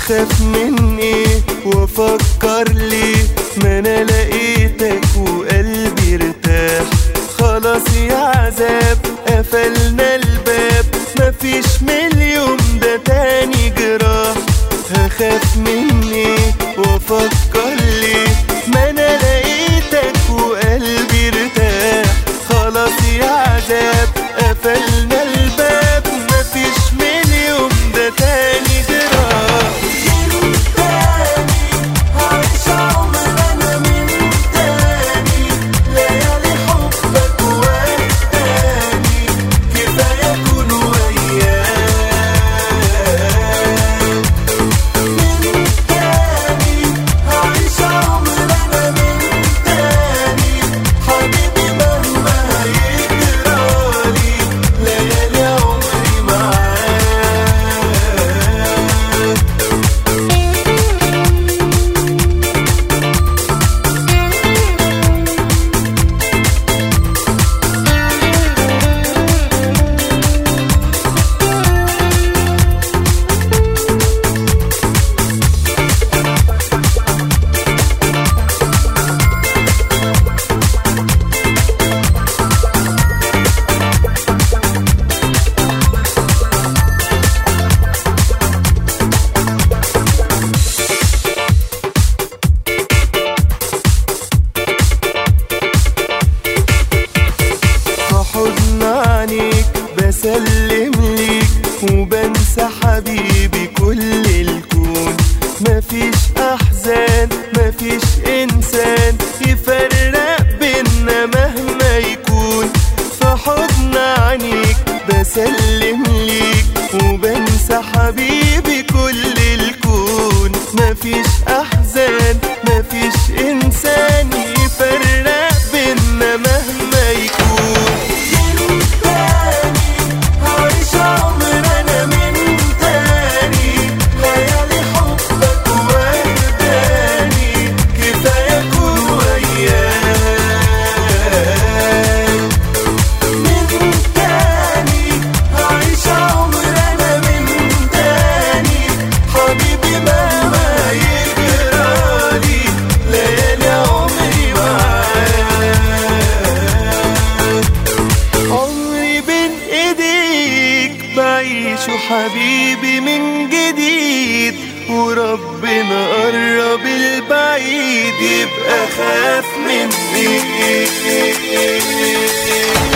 هخاف من ايه وافكر ليه ما انا لقيتك وقلبي ارتاح خلاص يا عذاب قفلنا الباب مفيش من اليوم ده تاني جراح هخاف من ايه وافكر ليه ما انا لقيتك وقلبي ارتاح خلاص يا عذاب قفلنا الباب مفيش من اليوم ده تاني جراح من تاني هعيش عمر انا من تاني ليالي حبك وحداني كفايه اكون وياك من تاني هعيش عمر انا من تاني حبيبي مهما هيجرالي ليالي عمري معاك في حضن عينيك بسلم ليك وبنسى حبيبي كل الكون مفيش احزان مفيش انسان يفرق بينا مهما يكون في حضن عينيك بسلم ليك وبنسى حبيبي كل الكون مفيش احزان مفيش انسان يفرق بينا مهما يكون من تاني هعيش عمر انا من تاني ليالي حبك وحداني كفايه اكون وياك من تاني هعيش عمر انا من تاني حبيبي مهما يجرالي ليالي عمري معاك عمري بين ايديك بعيشه حبيبي من جديد وربنا قرب البعيد يبقى خاف مني